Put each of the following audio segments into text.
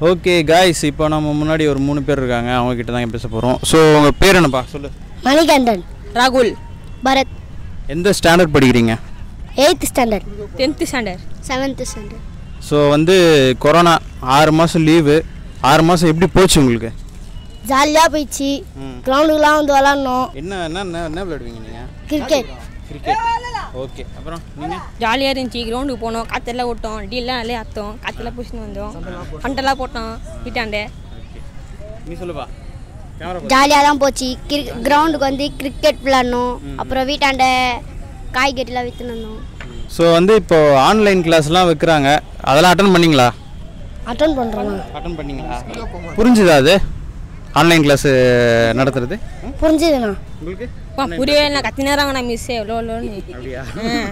Okay guys இப்போ நம்ம முன்னாடி ஒரு மூணு பேர் இருக்காங்க அவங்க கிட்ட தான் பேச போகிறோம் ஸோ உங்கள் பேர் என்னப்பா சொல்லு மணிகண்டன் ராகுல் பரத் எந்த ஸ்டாண்டர்ட் படிக்கிறீங்க eighth standard tenth standard seventh standard so வந்து கொரோனா ஆறு மாதம் லீவு ஆறு மாதம் எப்படி போச்சு உங்களுக்கு ஜாலியாக போயிடுச்சு ம். கிரவுண்டுக்கெலாம் வந்து விளாட்னோம் என்ன என்ன என்ன என்ன விளையாடுவீங்க நீங்கள் கிரிக்கெட் கிரிக்கெட் ஓகே அப்புறம் நீங்கள் ஜாலியாக இருந்துச்சு கிரவுண்டுக்கு போனோம் காற்றெல்லாம் விட்டோம் டீலாம் நல்லா அர்த்தம் காற்றெல்லாம் பிடிச்சின்னு வந்தோம் பண்டெல்லாம் போட்டோம் வீட்டாண்டே ஓகே நீ சொல்லுப்பா கேமரா ஜாலியாக தான் போச்சு கிரி கிரவுண்டுக்கு வந்து கிரிக்கெட் விளாட்னோம் அப்புறம் வீட்டாண்ட காய்கறிலாம் விற்றுன்னு வந்தோம் ஸோ வந்து இப்போ ஆன்லைன் கிளாஸ்லாம் வைக்கிறாங்க அதெல்லாம் அட்டன் பண்ணீங்களா அட்டன் பண்ணுறோம் அட்டன் பண்ணீங்களா புரிஞ்சுதா அது ஆன்லைன் கிளாஸ் நடத்துறது ம்? புரிஞ்சுதுண்ணா உங்களுக்கு அப்பா புரியவே இல்லை கத்தி நேரம் நான் மிஸ் எவ்வளோ எவ்வளோன்னு அப்படியா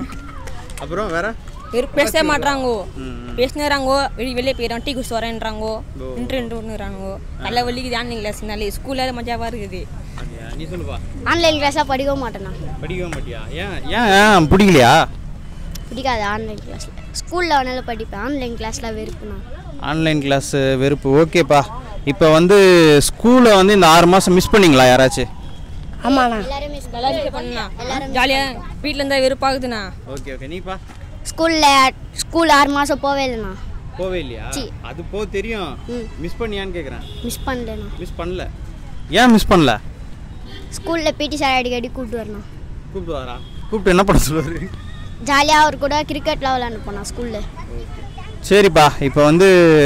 அப்புறம் வேற வெறும் பேசவே மாட்றாங்கோ பேசினேறாங்கோ வெளியே வெளியே போயிடறான் டீ குடிச்சு வரேன்றாங்கோ இன்ட்ரு இன்ட்ரு ஒன்றுறானுங்கோ நல்ல வலிக்குது ஆன்லைன் கிளாஸ்னாலே ஸ்கூலில் மஜாவாக இருக்குது அப்படியா நீ சொல்லுப்பா ஆன்லைன் கிளாஸாக படிக்க மாட்டேண்ணா படிக்கவே மாட்டியா ஏன் ஏன் ஏன் பிடிக்கலையா பிடிக்காது ஆன்லைன் கிளாஸில் ஸ்கூலில் வேணாலும் படிப்பேன் ஆன்லைன் கிளாஸில் வெறுப்புண்ணா ஆன்லைன் கிளாஸ் வெறுப்பு ஓகேப்பா இப்போ வந்து ஸ்கூலை வந்து இந்த ஆறு மாதம் மிஸ் பண்ணீங்களா யாராச்சும் ஆமாண்ணா நல்லா enjoy பண்ணா ஜாலியாக வீட்டில் இருந்தால் வெறுப்பாகுதுண்ணா ஓகே ஓகே நீப்பா ஸ்கூலில் ஸ்கூல் ஆறு மாதம் போவே இல்லைண்ணா போவே இல்லையா சி. அது போ தெரியும் ம். மிஸ் பண்ணியான்னு கேட்குறேன் மிஸ் பண்ணலண்ணா மிஸ் பண்ணல ஏன் மிஸ் பண்ணல ஸ்கூலில் பிடி சார் அடிக்கடி கூப்பிட்டு வரணும் கூப்பிட்டு வரா கூப்பிட்டு என்ன பண்ண சொல்லுவாரு ஜாலியாக அவர் கூட கிரிக்கெட்லாம் விளாண்டு போனா ஸ்கூலில் சரிப்பா இப்போ வந்து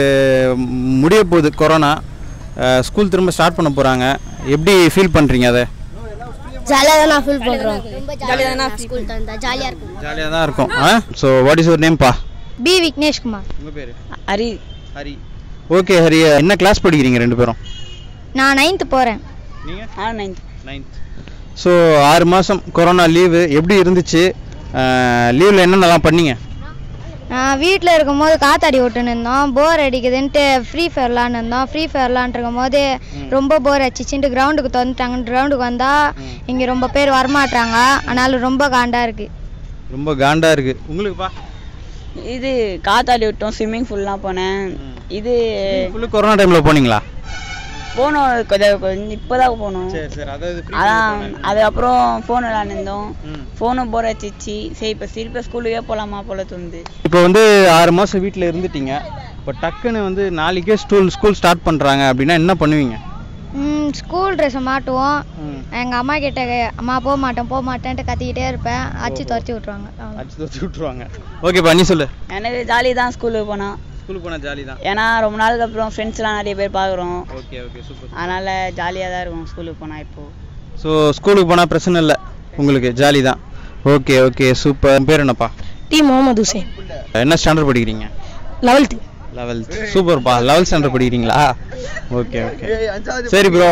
ம், முடிய போகுது கொரோனா ஸ்கூல் திரும்ப ஸ்டார்ட் பண்ண போகிறாங்க எப்படி ஃபீல் பண்ணுறீங்க அதை ஜாலியாக தான் நான் ஃபீல் பண்ணுறோம் ஜாலியாக தானே ஸ்கூல் தந்தா ஜாலியாக இருக்கும் ஜாலியாக தான் இருக்கும் ஆ so what is your நேம்ப்பா B Vigneshkumar உங்கள் பேர் ஹரி ஹரி ஓகே ஹரி என்ன கிளாஸ் படிக்கிறீங்க ரெண்டு பேரும் நான் நைன்த்து போகிறேன் நீங்கள் ஆ நைன்த் நைன்த் ஸோ ஆறு மாதம் கொரோனா லீவு எப்படி இருந்துச்சு லீவில் என்னென்னலாம் பண்ணீங்க நான் வீட்டில் இருக்கும்போது காத்தாடி விட்டுன்னு இருந்தோம் போர் அடிக்குதுன்ட்டு ஃப்ரீ ஃபயர் விளாண்டுருந்தோம் ஃப்ரீ ஃபயர் விளாண்டுருக்கும் போது ரொம்ப போர் அடிச்சிச்சுன்ட்டு கிரவுண்டுக்கு திறந்துட்டாங்க கிரவுண்டுக்கு வந்தால் இங்கே ரொம்ப பேர் வரமாட்டாங்க ஆனாலும் ரொம்ப காண்டாக இருக்குது ரொம்ப காண்டா இருக்கு உங்களுக்குப்பா இது காத்தாடி விட்டோம் ஸ்விம்மிங் ஃபுல்லாம் போனேன் இது ஃபுல்லு கொரோனா டைமில் போனீங்களா போனோம் கொஞ்சம் கொஞ்சம் இப்போதான் போனோம் சரி சரி அதாவது அதான் அதுக்கப்புறம் ஃபோன் விளாண்டுருந்தோம் ம். ஃபோனும் போர் அடிச்சிச்சு சரி இப்போ திருப்பி ஸ்கூலுக்கே போகலாமா போல தோணுது இப்போ வந்து ஆறு மாதம் வீட்டில் இருந்துட்டீங்க இப்போ டக்குன்னு வந்து நாளைக்கே ஸ்கூல் ஸ்கூல் ஸ்டார்ட் பண்ணுறாங்க அப்படின்னா என்ன பண்ணுவீங்க ஸ்கூல் ட்ரெஸ்ஸை மாட்டுவோம் ம். எங்கள் அம்மா கிட்ட அம்மா போக மாட்டேன் போக மாட்டேன்ட்டு கத்திக்கிட்டே இருப்பேன் அடிச்சு துரத்தி விட்ருவாங்க அடிச்சு தோச்சு விட்ருவாங்க ஓகேப்பா நீ சொல்லு எனக்கு ஜாலி தான் ஸ்கூலுக்கு போனால் ஸ்கூலுக்கு போனால் ஜாலி தான் ஏன்னா ரொம்ப நாளுக்கு அப்புறம் ஃப்ரெண்ட்ஸ்லாம் நிறைய பேர் பார்க்குறோம் ஓகே ஓகே சூப்பர் அதனால் ஜாலியாக தான் இருக்கும் ஸ்கூலுக்கு போனால் இப்போது ஸோ ஸ்கூலுக்கு போனால் பிரச்சனை இல்லை உங்களுக்கு ஜாலி தான் ஓகே ஓகே சூப்பர் பேர் என்னப்பா டி முகமது ஹுசேன் என்ன ஸ்டாண்டர்ட் படிக்கிறீங்க லெவல்த்து லெவல்த் சூப்பர்ப்பா லெவல்த் ஸ்டாண்டர்ட் படிக்கிறீங்களா ஓகே ஓகே சரி ப்ரோ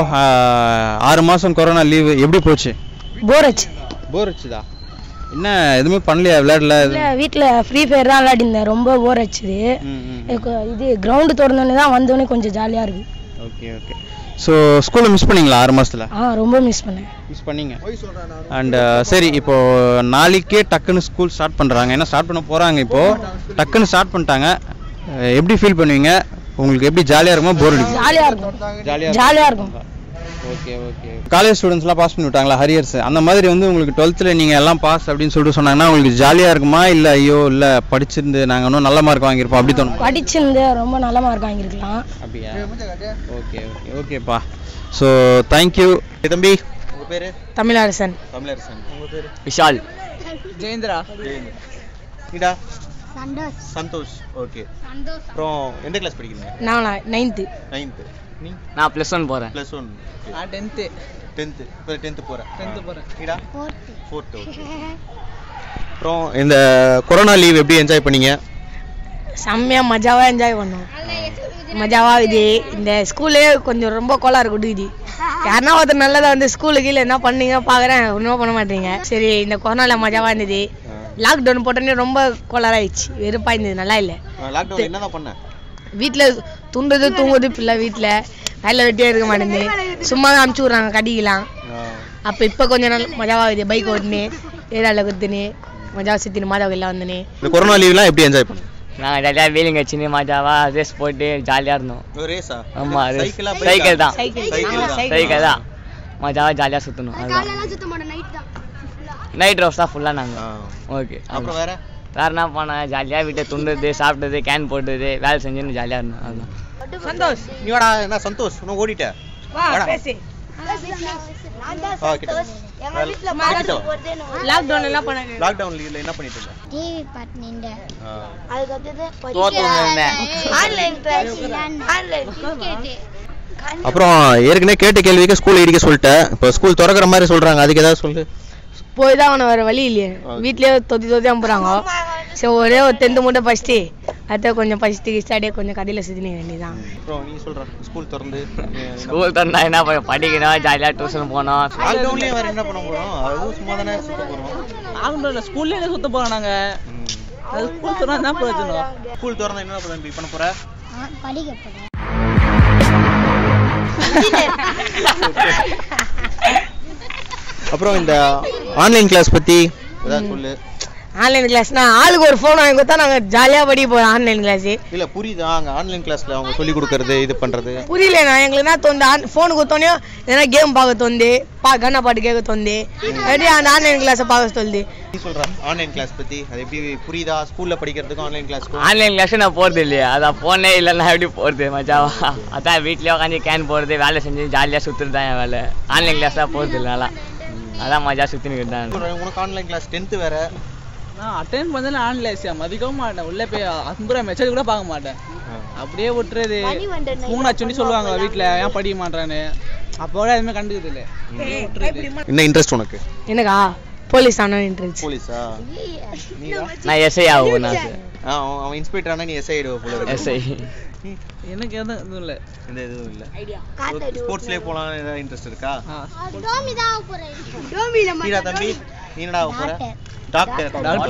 ஆறு மாதம் கொரோனா லீவு எப்படி போச்சு போர் ஆச்சு போர் அடிச்சுதா என்ன எதுவுமே பண்ணலையா விளையாடல இல்லை வீட்டில் ஃப்ரீ ஃபயர் தான் விளையாடிருந்தேன் ரொம்ப போர் அடிச்சுது ம் ம் எனக்கு இது கிரவுண்டு திறந்தோடனே தான் வந்தோடனே கொஞ்சம் ஜாலியாக இருக்கு ஓகே ஓகே ஸோ ஸ்கூலை மிஸ் பண்ணீங்களா ஆறு மாசத்துல ஆ ரொம்ப மிஸ் பண்ணேன் மிஸ் பண்ணீங்க அண்ட் சரி இப்போ நாளைக்கே டக்குன்னு ஸ்கூல் ஸ்டார்ட் பண்ணுறாங்க ஏன்னா ஸ்டார்ட் பண்ண போகிறாங்க இப்போ டக்குன்னு ஸ்டார்ட் பண்ணிட்டாங்க அஹ் எப்படி ஃபீல் பண்ணுவீங்க உங்களுக்கு எப்படி ஜாலியாக இருக்குமா போர் அடிக்கும் ஜாலியாக இருக்கும் ஜாலியாக ஜாலியாக இருக்கும் ஓகே ஓகே காலேஜ் ஸ்டூடெண்ட்ஸ்லாம் பாஸ் பண்ணி விட்டாங்களா ஹரியர்ஸ் அந்த மாதிரி வந்து உங்களுக்கு டுவெல்த்தில் நீங்கள் எல்லாம் பாஸ் அப்படின்னு சொல்லிட்டு சொன்னாங்கன்னா உங்களுக்கு ஜாலியாக இருக்குமா இல்லை ஐயோ இல்லை படிச்சிருந்து நாங்கள் இன்னும் நல்ல மார்க் வாங்கியிருப்போம் அப்படி தோணும் படிச்சிருந்து ரொம்ப நல்ல மார்க் வாங்கியிருக்கலாம் அப்படியா ஓகே ஓகே ஓகேப்பா ஸோ தேங்க்யூ தம்பி உங்கள் பேர் தமிழரசன் தமிழரசன் உங்கள் பேர் விஷால் ஜெயந்திரா இடா சந்தோஷ் ஓகே அப்புறம் எந்த கிளாஸ் படிக்கிறீங்க நான் நைன்த்து நைன்த்து நீ நான் ப்ளஸ் ஒன் போகிறேன் ப்ளஸ் ஒன் நான் டென்த்து டென்த்து இப்போ டென்த்து போகிறேன் டென்த்து போகிறேன் இடா ஃபோர்த்து ஓகே அப்புறம் இந்த கொரோனா லீவ் எப்படி என்ஜாய் பண்ணீங்க செம்மையாக மஜாவாக என்ஜாய் பண்ணோம் மஜாவாக இது இந்த ஸ்கூலே கொஞ்சம் ரொம்ப கோளாறு கொடுக்குது யாருன்னா ஒருத்தர் நல்லதா வந்து ஸ்கூலுக்கு இல்லை என்ன பண்ணீங்க பார்க்குறேன் ஒன்றும் பண்ண மாட்டீங்க சரி இந்த கொரோனாவில் மஜாவாக இருந்தது லாக்டவுன் போட்டோன்னே ரொம்ப கோளாறாயிடுச்சு வெறுப்பாக இருந்தது நல்லா இல்லை லாக்டவுன் என்னதான் பண்ண வீட்டில் துண்டுறது தூங்குறது பிள்ளை வீட்டில் வேலை வெட்டியே இருக்க மாட்டேங்குது சும்மா அனுப்பிச்சி விட்றாங்க கடிக்கலாம் அப்போ இப்போ கொஞ்சம் நாள் மஜாவாகுது பைக் ஓட்டுனே ஏரியாவில் குத்துனே மஜாவை சுற்றினு மாதாவுக்கு எல்லாம் வந்துனே இந்த கொரோனா லீவ்லாம் எப்படி என்ஜாய் பண்ண நாங்கள் ஜாலியாக வீலிங் வச்சுன்னு மஜாவாக ரேஸ் போட்டு ஜாலியாக இருந்தோம் ஒரு ரேஸா ஆமா ரேஸ் சைக்கிளா சைக்கிள் தான் சைக்கிள் சைக்கிள் தான் சைக்கிள் தான் மஜாவாக ஜாலியாக சுற்றணும் அதுதான் நைட் ரோஸ் தான் ஃபுல்லாக நாங்கள் ஆ. ஓகே அப்புறம் வேற வேற என்ன பண்ணேன் ஜாலியாக வீட்டை துண்டுறது சாப்பிட்டது கேன் போட்டது வேலை செஞ்சுன்னு ஜாலியாக இருந்தோம் அதுதான் சந்தோஷ் நீ வாடா என்ன சந்தோஷ் இன்னும் ஓடிட்ட வா வாடா. பேசு வா கிட்ட கிட்ட லாக்டவுன் எல்லாம் பண்ணாங்க லாக்டவுன் லீவ்ல என்ன பண்ணிட்டு இருந்த டிவி பார்த்து நின்றேன் ஆ. அதுக்கடுத்தது தோத்து வந்திருந்தேன் ஆன்லைன் கிளாஸ் ஆன்லைன் கிரிக்கெட் அப்புறம் ஏற்கனவே கேட்ட கேள்விக்கு ஸ்கூல் இடிக்க சொல்லிட்டேன் இப்போ ஸ்கூல் திறக்கிற மாதிரி சொல்றாங்க அதுக்கு ஏதாவது சொல்லு போய் தான் அவனை வேற வழி இல்லையே வீட்லயே தொத்தி தொத்தி அனுப்புறாங்க சரி ஒரே ஒரு டென்த்து மட்டும் படிச்சுட்டு அடுத்த கொஞ்சம் படிச்சுட்டு கிஸ்டாடியே கொஞ்சம் கதையில சுத்தினே வேண்டியதான் அப்புறம் நீ சொல்ற ஸ்கூல் திறந்து ஸ்கூல் திறந்தா என்ன பண்ண படிக்கணும் ஜாலியாக டியூஷன் போனோம் லாக்டவுன்லயே வேற என்ன பண்ண போறோம் அதுவும் சும்மா தானே சுத்த போறோம் ஆகணும் ஸ்கூல்லே சுத்த போறோம் நாங்க அது ஸ்கூல் சொன்னா என்ன பிரயோஜனம் ஸ்கூல் திறந்தா என்ன பண்ண பண்ண போற படிக்க போறேன் அப்புறம் இந்த ஆன்லைன் கிளாஸ் பத்தி ஏதாவது சொல்லு ஆன்லைன் கிளாஸ்னா ஆளுக்கு ஒரு ஃபோன் வாங்கி கொடுத்தா நாங்க ஜாலியா படிக்க போறோம் ஆன்லைன் கிளாஸ் இல்ல புரியுதா அங்க ஆன்லைன் கிளாஸ்ல அவங்க சொல்லி கொடுக்கறது இது பண்றது புரியலண்ணா எங்களுக்கு என்ன தோந்து ஃபோனு கொடுத்தோன்னே எதனா கேம் பார்க்க தோந்து பா கண்ணா பாட்டு கேட்க தோந்து அப்படியே அந்த ஆன்லைன் கிளாஸை பார்க்க தோந்து நீ சொல்ற ஆன்லைன் கிளாஸ் பத்தி அது எப்படி புரியுதா ஸ்கூல்ல படிக்கிறதுக்கும் ஆன்லைன் கிளாஸ்க்கும் ஆன்லைன் கிளாஸ் நான் போகிறது இல்லையா அதான் ஃபோனே இல்லைன்னா எப்படி போகிறது மஜாவா அதான் வீட்லயே உட்காந்து கேன் போடுறது வேலை செஞ்சு ஜாலியாக சுற்றுறது தான் என் வேலை ஆன்லைன் கிளாஸ் தான் போகிறது இல்லை நல்லா அதான் மஜா சுற்றினுக்கிட்டு தான் உனக்கு ஆன்லைன் கிளாஸ் டென்த் வேற நான் அட்டென்ட் பண்ணல ஆன்லைன் மதிக்கவும் மாட்டேன் உள்ள போய் அம்புற மெசேஜ் கூட பார்க்க மாட்டேன் அப்படியே விட்டுறது மூணாச்சுன்னு சொல்லுவாங்க வீட்ல ஏன் படிக்க மாட்டான்னு அப்போ கூட எதுவுமே கண்டுக்குது இல்ல அப்படியே விட்டுறது என்ன இன்ட்ரெஸ்ட் உனக்கு எனக்கா போலீஸ் ஆனால் இன்ட்ரெஸ்ட் போலீஸா நீடா நான் எஸ்ஐ ஆகும் நான் ஆ, அவன் அவன் இன்ஸ்பெக்டர் ஆனா நீ எஸ்ஐ ஆயிடுவ போல இருக்கு. எஸ்ஐ எனக்கு எதுவும் இதுவும் இல்லை எந்த இதுவும் இல்ல ஸ்போர்ட்ஸ்லயே போலாம் ஏதாவது இன்ட்ரெஸ்ட் இருக்கா டோமி தான் ஆக போறேன் நீடா தம்பி நீ என்னடா ஆகப் போற டாக்டர்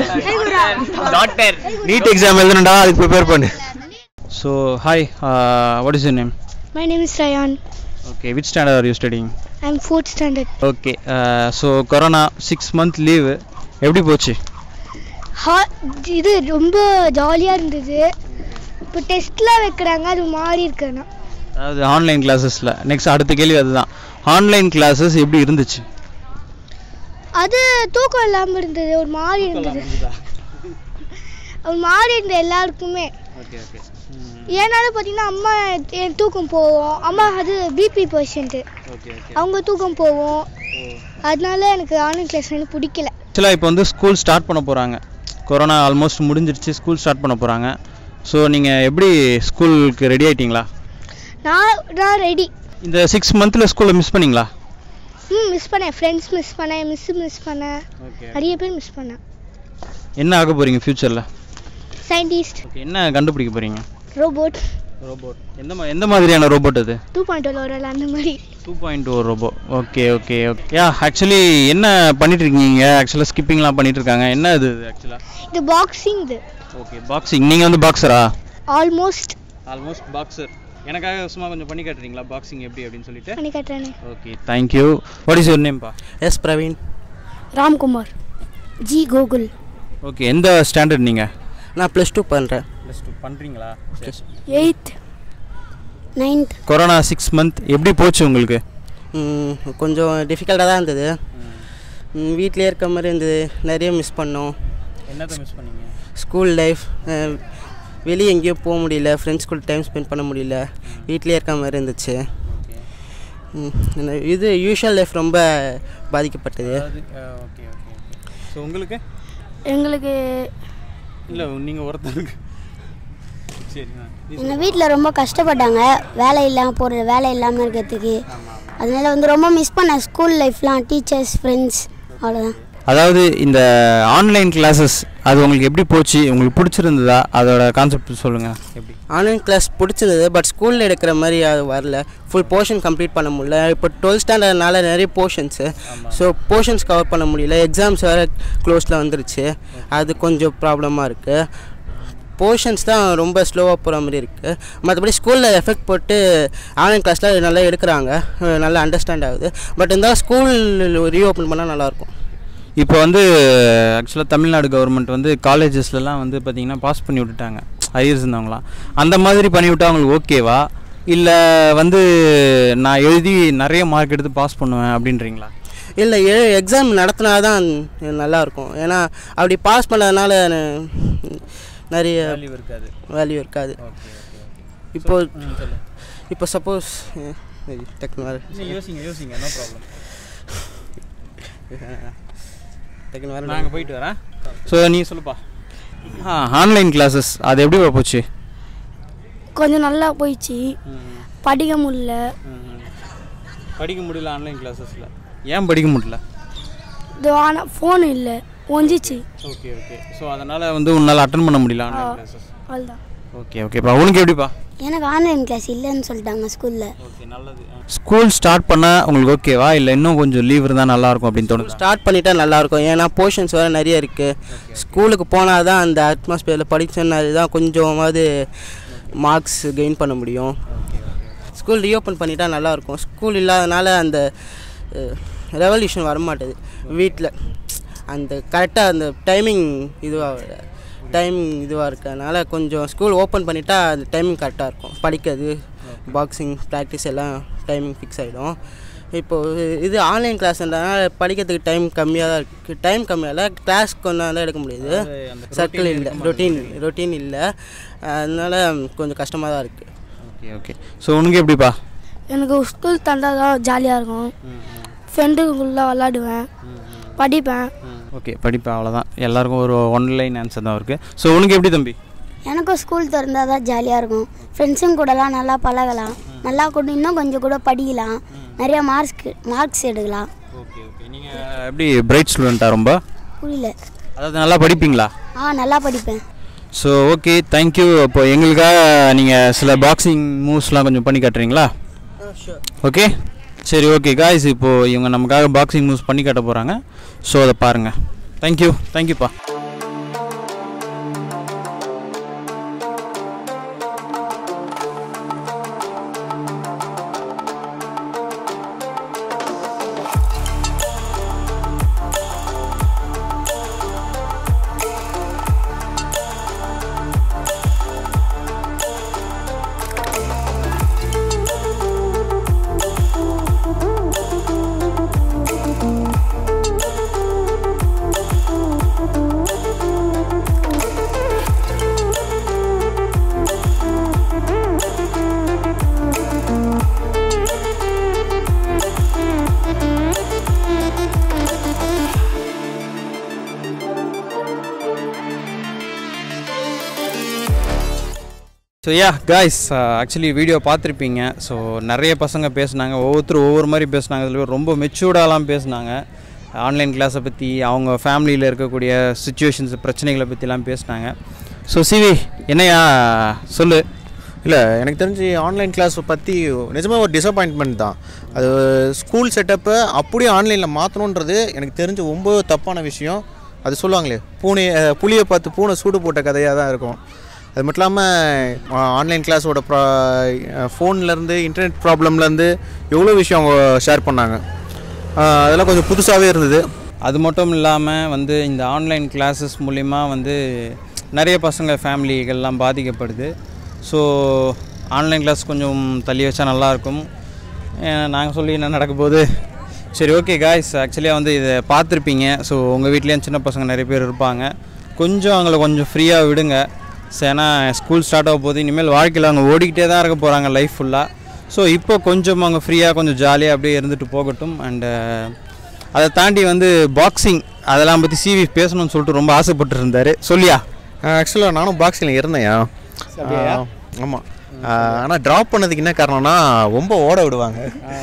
டாக்டர் நீட் எக்ஸாம் எழுதணும்டா அதுக்கு ப்ரிப்பேர் பண்ணு so hi what is your name my name is Rayan okay which standard are you studying I am fourth standard okay so corona six month leave எப்படி போச்சு ஹா இது ரொம்ப ஜாலியாக இருந்தது இப்போ டெஸ்ட்லாம் வைக்கிறாங்க அது மாறி இருக்குண்ணா அதாவது ஆன்லைன் கிளாஸஸில் நெக்ஸ்ட் அடுத்த கேள்வி அதுதான் ஆன்லைன் கிளாஸஸ் எப்படி இருந்துச்சு அது தூக்கம் இல்லாமல் இருந்தது ஒரு மாதிரி இருந்தது ஒரு மாதிரி இருந்தது எல்லாருக்குமே ஓகே ஓகே ஏன்னாலும் பார்த்தீங்கன்னா அம்மா என் தூக்கம் போவோம் அம்மா அது பிபி பேஷண்ட்டு ஓகே ஓகே அவங்க தூக்கம் போவோம் அதனால எனக்கு ஆன்லைன் கிளாஸ் வந்து பிடிக்கல ஆக்சுவலாக இப்போ வந்து ஸ்கூல் ஸ்டார்ட் பண்ண போகிறாங்க கொரோனா ஆல்மோஸ்ட் முடிஞ்சிருச்சு ஸ்கூல் ஸ்டார்ட் பண்ண போகிறாங்க ஸோ நீங்கள் எப்படி ஸ்கூலுக்கு ரெடி ஆயிட்டீங்களா நான் நான் ரெடி இந்த சிக்ஸ் மந்த்தில் ஸ்கூலை மிஸ் பண்ணீங்களா ம் மிஸ் பண்ணேன் ஃப்ரெண்ட்ஸ் மிஸ் பண்ணேன் மிஸ் மிஸ் பண்ணேன் ஓகே நிறைய பேர் மிஸ் பண்ணேன் என்ன ஆக போகிறீங்க ஃப்யூச்சரில் சயின்டிஸ்ட் ஓகே என்ன கண்டுபிடிக்க போகிறீங்க ரோபோட் ரோபோட் எந்த மா எந்த மாதிரியான ரோபோட் அது டூ பாயிண்ட் வரல அந்த மாதிரி டூ பாயிண்ட் ஓ robo okay okay okay yeah actually என்ன பண்ணிட்டு இருக்கீங்க ஆக்சுவலாக ஸ்கிப்பிங்லாம் பண்ணிட்டு இருக்காங்க என்ன இது ஆக்சுவலாக இது பாக்ஸிங் இது ஓகே பாக்ஸிங் நீங்கள் வந்து பாக்ஸரா ஆல்மோஸ்ட் ஆல்மோஸ்ட் பாக்ஸர் எனக்காக சும்மா கொஞ்சம் பண்ணி காட்டுறீங்களா பாக்ஸிங் எப்படி அப்படின்னு சொல்லிட்டு பண்ணி காட்டுறேனே okay thank you what is your நேம்பா S Praveen Ramkumar G Gokul okay எந்த ஸ்டாண்டர்ட் நீங்கள் நான் ப்ளஸ் டூ பண்ணுறேன் ப்ளஸ் டூ பண்ணுறீங்களா eighth ninth corona six month எப்படி போச்சு உங்களுக்கு கொஞ்சம் டிஃபிகல்ட்டாக தான் இருந்தது ம், வீட்டிலே இருக்க மாதிரி இருந்தது நிறைய மிஸ் பண்ணோம் என்னத்தை மிஸ் பண்ணீங்க ஸ்கூல் லைஃப் வெளியே எங்கேயும் போக முடியல ஃப்ரெண்ட்ஸ் கூட டைம் ஸ்பெண்ட் பண்ண முடியல வீட்டிலே இருக்க மாதிரி இருந்துச்சு ம், இந்த இது யூஷுவல் லைஃப் ரொம்ப பாதிக்கப்பட்டது ஓகே ஓகே ஓகே ஸோ உங்களுக்கு எங்களுக்கு இல்லை நீங்கள் ஒருத்தருக்கு சரி எங்கள் வீட்டில் ரொம்ப கஷ்டப்பட்டாங்க வேலை இல்லாமல் போகிற வேலை இல்லாமல் இருக்கிறதுக்கு அதனால வந்து ரொம்ப மிஸ் பண்ணேன் ஸ்கூல் லைஃப்லாம் டீச்சர்ஸ் ஃப்ரெண்ட்ஸ் அவ்வளோதான் அதாவது இந்த ஆன்லைன் கிளாஸஸ் அது உங்களுக்கு எப்படி போச்சு உங்களுக்கு பிடிச்சிருந்ததா அதோட கான்செப்ட் சொல்லுங்கள் எப்படி ஆன்லைன் கிளாஸ் பிடிச்சிருந்தது பட் ஸ்கூலில் எடுக்கிற மாதிரி அது வரல ஃபுல் போர்ஷன் கம்ப்ளீட் பண்ண முடியல இப்போ டுவெல்த் ஸ்டாண்டர்ட்னால நிறைய போர்ஷன்ஸு ஸோ போர்ஷன்ஸ் கவர் பண்ண முடியல எக்ஸாம்ஸ் வேறு க்ளோஸில் வந்துருச்சு அது கொஞ்சம் ப்ராப்ளமாக இருக்குது போர்ஷன்ஸ் தான் ரொம்ப ஸ்லோவாக போகிற மாதிரி இருக்குது மற்றபடி ஸ்கூலில் எஃபெக்ட் போட்டு ஆன்லைன் கிளாஸில் நல்லா எடுக்கிறாங்க அஹ் நல்லா அண்டர்ஸ்டாண்ட் ஆகுது பட் இருந்தாலும் ஸ்கூல் ரீஓப்பன் பண்ணால் நல்லாயிருக்கும் இப்போ வந்து ஆக்சுவலாக தமிழ்நாடு கவர்மெண்ட் வந்து காலேஜஸ்லலாம் வந்து பார்த்தீங்கன்னா பாஸ் பண்ணி விட்டுட்டாங்க அரியர்ஸ் இருந்தவங்களாம் அந்த மாதிரி பண்ணி விட்டா அவங்களுக்கு ஓகேவா இல்லை வந்து நான் எழுதி நிறைய மார்க் எடுத்து பாஸ் பண்ணுவேன் அப்படின்றீங்களா இல்லை எக்ஸாம் நடத்தினா தான் நல்லாயிருக்கும் ஏன்னா அப்படி பாஸ் பண்ணதுனால ந- நிறைய Value இருக்காது. வேல்யூ இருக்காது இப்போ இப்போ சப்போஸ் டெக்னாலஜி யோசிங்க யோசிங்க நோ ப்ராப்ளம் டெக்னாலஜி நாங்கள் போயிட்டு வரேன் ஸோ நீ சொல்லுப்பா ஆ ஆன்லைன் கிளாஸஸ் அது எப்படி போச்சு கொஞ்சம் நல்லா போயிடுச்சு படிக்க முடியல படிக்க முடியல ஆன்லைன் கிளாஸஸில் ஏன் படிக்க முடியல இது ஆனால் ஃபோன் இல்லை ஒஞ்சிச்சு ஓகே ஓகே ஸோ அதனால் வந்து உன்னால் அட்டன் பண்ண முடியல ஆன்லைன் கிளாஸஸ் அவ்வளோதான் ஓகே ஓகேப்பா உனக்கு எப்படிப்பா எனக்கு ஆன்லைன் கிளாஸ் இல்லைன்னு சொல்லிட்டாங்க ஸ்கூலில் ஓகே நல்லது ஸ்கூல் ஸ்டார்ட் பண்ணால் உங்களுக்கு ஓகேவா இல்லை இன்னும் கொஞ்சம் லீவ் இருந்தால் நல்லாயிருக்கும் அப்படின்னு தோணுது ஸ்டார்ட் பண்ணிட்டா நல்லாயிருக்கும் ஏன்னா போர்ஷன்ஸ் வேறு நிறைய இருக்குது ஸ்கூலுக்கு போனால் தான் அந்த அட்மாஸ்பியரில் படித்தோன்னா தான் கொஞ்சமாவது மார்க்ஸ் கெயின் பண்ண முடியும் ஸ்கூல் ரீஓப்பன் பண்ணிட்டா நல்லாயிருக்கும் ஸ்கூல் இல்லாதனால அந்த ரெவல்யூஷன் வரமாட்டேது வீட்டில் அந்த கரெக்டாக அந்த டைமிங் இதுவாக டைமிங் இதுவாக இருக்கறனால கொஞ்சம் ஸ்கூல் ஓப்பன் பண்ணிட்டா அந்த டைமிங் கரெக்டாக இருக்கும் படிக்கிறது பாக்ஸிங் ப்ராக்டிஸ் எல்லாம் டைமிங் ஃபிக்ஸ் ஆகிடும் இப்போது இது ஆன்லைன் கிளாஸ்ன்றதுனால படிக்கிறதுக்கு டைம் கம்மியாக தான் இருக்குது டைம் கம்மியாக கிளாஸ் கொஞ்சம் தான் எடுக்க முடியுது சர்க்கிள் இல்லை ரொட்டீன் ரொட்டீன் இல்லை அதனால கொஞ்சம் கஷ்டமாக தான் இருக்குது ஓகே ஓகே ஸோ உனக்கு எப்படிப்பா எனக்கு ஸ்கூல் தந்தால் தான் ஜாலியாக இருக்கும் ஃப்ரெண்டுக்குள்ளே விளாடுவேன் படிப்பேன் ஓகே படிப்பேன் அவ்வளோதான் எல்லாருக்கும் ஒரு ஒன்லைன் ஆன்சர் தான் இருக்குது ஸோ உனக்கு எப்படி தம்பி எனக்கும் ஸ்கூல் திறந்தால் தான் ஜாலியாக இருக்கும் ஃப்ரெண்ட்ஸுங்க கூடலாம் நல்லா பழகலாம் நல்லா கூட இன்னும் கொஞ்சம் கூட படிக்கலாம் நிறைய மார்க்ஸ் மார்க்ஸ் எடுக்கலாம் ஓகே ஓகே நீங்கள் எப்படி பிரைட் ஸ்டூடெண்ட்டா ரொம்ப புரியல அதாவது நல்லா படிப்பீங்களா ஆ நல்லா படிப்பேன் ஸோ ஓகே தேங்க்யூ இப்போ எங்களுக்காக நீங்கள் சில பாக்ஸிங் மூவ்ஸ்லாம் கொஞ்சம் பண்ணி காட்டுறீங்களா ஓகே சரி ஓகே காய்ஸ் இப்போது இவங்க நமக்காக பாக்ஸிங் மூவ்ஸ் பண்ணி காட்ட போகிறாங்க ஸோ அதை பாருங்கள் தேங்க்யூ தேங்க்யூப்பா so yeah guys actually video பார்த்துருப்பீங்க ஸோ நிறைய பசங்க பேசுனாங்க ஒவ்வொருத்தரும் ஒவ்வொரு மாதிரி பேசுனாங்க இதில் ரொம்ப மெச்சூர்டாலாம் பேசுனாங்க ஆன்லைன் கிளாஸை பற்றி அவங்க ஃபேமிலியில் இருக்கக்கூடிய சுச்சுவேஷன்ஸ் பிரச்சனைகளை பற்றிலாம் பேசுனாங்க ஸோ சிவி என்னையா சொல்லு இல்லை எனக்கு தெரிஞ்சு ஆன்லைன் கிளாஸ் பற்றி நிஜமாக ஒரு டிசப்பாயின்ட்மெண்ட் தான் அது ஸ்கூல் செட்டப்பை அப்படியே ஆன்லைனில் மாற்றணுன்றது எனக்கு தெரிஞ்ச ரொம்ப தப்பான விஷயம் அது சொல்லுவாங்களே பூனை அஹ், புளியை பார்த்து பூனை சூடு போட்ட கதையாக தான் இருக்கும் அது மட்டும் இல்லாமல் ஆன்லைன் கிளாஸோட ப்ரா ஃபோன்லேருந்து இன்டர்நெட் ப்ராப்ளம்லேருந்து எவ்வளோ விஷயம் அவங்க ஷேர் பண்ணாங்க அஹ், அதெல்லாம் கொஞ்சம் புதுசாகவே இருந்தது அது மட்டும் இல்லாமல் வந்து இந்த ஆன்லைன் கிளாஸஸ் மூலிமா வந்து நிறைய பசங்க ஃபேமிலிகள்லாம் பாதிக்கப்படுது ஸோ ஆன்லைன் கிளாஸ் கொஞ்சம் தள்ளி வச்சா நல்லாயிருக்கும் நாங்கள் சொல்லி என்ன நடக்க போகுது சரி ஓகே காய்ஸ் ஆக்சுவலியாக வந்து இதை பார்த்துருப்பீங்க ஸோ உங்கள் வீட்லேயும் சின்ன பசங்க நிறைய பேர் இருப்பாங்க கொஞ்சம் அவங்கள கொஞ்சம் ஃப்ரீயாக விடுங்க ஸோ ஏன்னா ஸ்கூல் ஸ்டார்ட் ஆக போகுது இனிமேல் வாழ்க்கையில் அவங்க ஓடிக்கிட்டே தான் இருக்க போகிறாங்க லைஃப் ஃபுல்லாக ஸோ இப்போ கொஞ்சம் அவங்க ஃப்ரீயாக கொஞ்சம் ஜாலியாக அப்படியே இருந்துட்டு போகட்டும் அண்டு அதை தாண்டி வந்து பாக்ஸிங் அதெல்லாம் பற்றி சிவி பேசணும்னு சொல்லிட்டு ரொம்ப ஆசைப்பட்டு இருந்தார் சொல்லியா ஆக்சுவலாக நானும் பாக்ஸில் இருந்தேன் ஆமாம் ஆனால் ட்ராப் பண்ணதுக்கு என்ன காரணம்னா ரொம்ப ஓட விடுவாங்க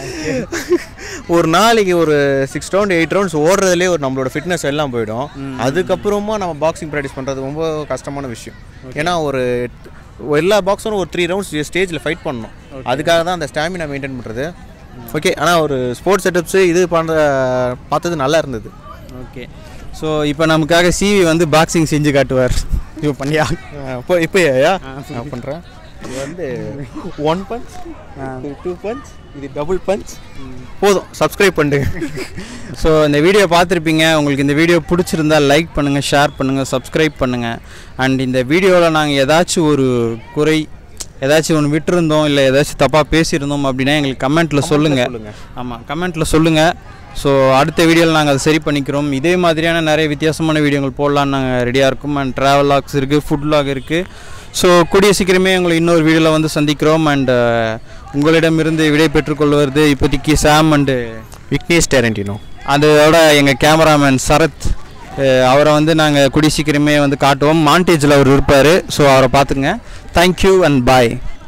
ஒரு நாளைக்கு ஒரு சிக்ஸ் ரவுண்ட் எயிட் ரவுண்ட்ஸ் ஓடுறதுலே ஒரு நம்மளோட ஃபிட்னஸ் எல்லாம் போயிடும் அதுக்கப்புறமா நம்ம பாக்ஸிங் ப்ராக்டிஸ் பண்ணுறது ரொம்ப கஷ்டமான விஷயம் ஏன்னா ஒரு எல்லா பாக்ஸரும் ஒரு த்ரீ ரவுண்ட்ஸ் ஸ்டேஜில் ஃபைட் பண்ணணும் அதுக்காக தான் அந்த ஸ்டாமினா மெயின்டைன் பண்ணுறது ஓகே ஆனால் ஒரு ஸ்போர்ட்ஸ் செட்டப்ஸு இது பண்ணுற பார்த்தது நல்லா இருந்தது ஓகே ஸோ இப்போ நமக்காக சிவி வந்து பாக்ஸிங் செஞ்சு காட்டுவார் இப்போ பண்ணியா இப்போ இப்போ நான் பண்ணுறேன் இது வந்து ஒன் பஞ்ச் இது டூ பஞ்ச் இது டபுள் பஞ்ச் போதும் சப்ஸ்கிரைப் பண்ணுங்க ஸோ இந்த வீடியோ பார்த்துருப்பீங்க உங்களுக்கு இந்த வீடியோ பிடிச்சிருந்தா லைக் பண்ணுங்கள் ஷேர் பண்ணுங்கள் சப்ஸ்கிரைப் பண்ணுங்கள் அண்ட் இந்த வீடியோவில் நாங்கள் ஏதாச்சும் ஒரு குறை ஏதாச்சும் ஒன்று விட்டுருந்தோம் இல்லை ஏதாச்சும் தப்பாக பேசியிருந்தோம் அப்படின்னா எங்களுக்கு கமெண்ட்டில் சொல்லுங்கள் சொல்லுங்க. ஆமாம் கமெண்ட்டில் சொல்லுங்கள் ஸோ அடுத்த வீடியோவில் நாங்கள் அதை சரி பண்ணிக்கிறோம் இதே மாதிரியான நிறைய வித்தியாசமான வீடியோங்கள் போடலான்னு நாங்கள் ரெடியாக இருக்கோம் அண்ட் ட்ராவல் லாக்ஸ் இருக்குது ஃபுட் லாக் இருக்குது ஸோ கூடிய சீக்கிரமே உங்களை இன்னொரு வீடியோவில் வந்து சந்திக்கிறோம் அண்ட் உங்களிடமிருந்து விடை பெற்றுக்கொள்வது இப்போதைக்கு சாம் அண்டு விக்னேஷ் டேரண்டினோ அதோட எங்கள் கேமராமேன் சரத் அஹ் அவரை வந்து நாங்கள் கூடிய சீக்கிரமே வந்து காட்டுவோம் மாண்டேஜில் அவர் இருப்பார் ஸோ அவரை பார்த்துங்க தேங்க்யூ அண்ட் பாய்